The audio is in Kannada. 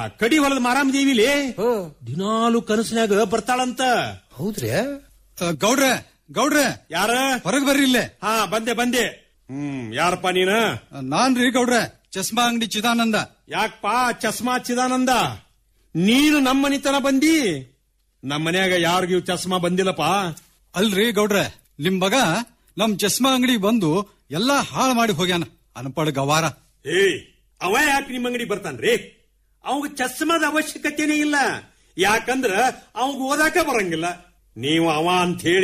ಆ ಕಡಿ ಹೊಲದ ಮಾರಾಮ ದೇವಿಲಿ ದಿನಾಲು ಕನಸಿನಾಗ ಬರ್ತಾಳಂತ ಹೌದ್ರಿ ಆ, ಗೌಡ್ರೆ ಗೌಡ್ರೆ ಯಾರ ಹೊರಗ್ ಬರ್ರಿ ಇಲ್ಲೇ ಹಾ ಬಂದೆ ಬಂದೆ ಹ್ಮ್ ಯಾರಪ್ಪ ನೀನ ಆ, ನಾನ್ರಿ ಗೌಡ್ರೆ ಚಸ್ಮಾ ಅಂಗಡಿ ಚಿದಾನಂದ ಯಾಕಪ್ಪ ಚಸ್ಮಾ ಚಿದಾನಂದ ನೀನು ನಮ್ಮ ಮನಿತನ ಬಂದಿ ನಮ್ಮ ಮನ್ಯಾಗ ಯಾರಿಗೂ ಚಸ್ಮಾ ಬಂದಿಲ್ಲಪ್ಪ ಅಲ್ರಿ ಗೌಡ್ರೆ ನಿಮ್ ಮಗ ನಮ್ ಚಸ್ಮಾ ಅಂಗಡಿ ಬಂದು ಎಲ್ಲಾ ಹಾಳು ಮಾಡಿ ಹೋಗ್ಯಾನ ಅನ್ಪಡ್ ಗವಾರ ಏಯ್ ಅವ ಯಾಕೆ ನಿಮ್ಮ ಅಂಗಡಿ ಬರ್ತಾನ್ರಿ ಅವಾಗ ಚಸ್ಮಾದ ಅವಶ್ಯಕತೆನೇ ಇಲ್ಲ ಯಾಕಂದ್ರ ಅವಾಗ ಓದಾಕ ಬರಂಗಿಲ್ಲ ನೀವು ಅವ ಅಂತ ಹೇಳಿ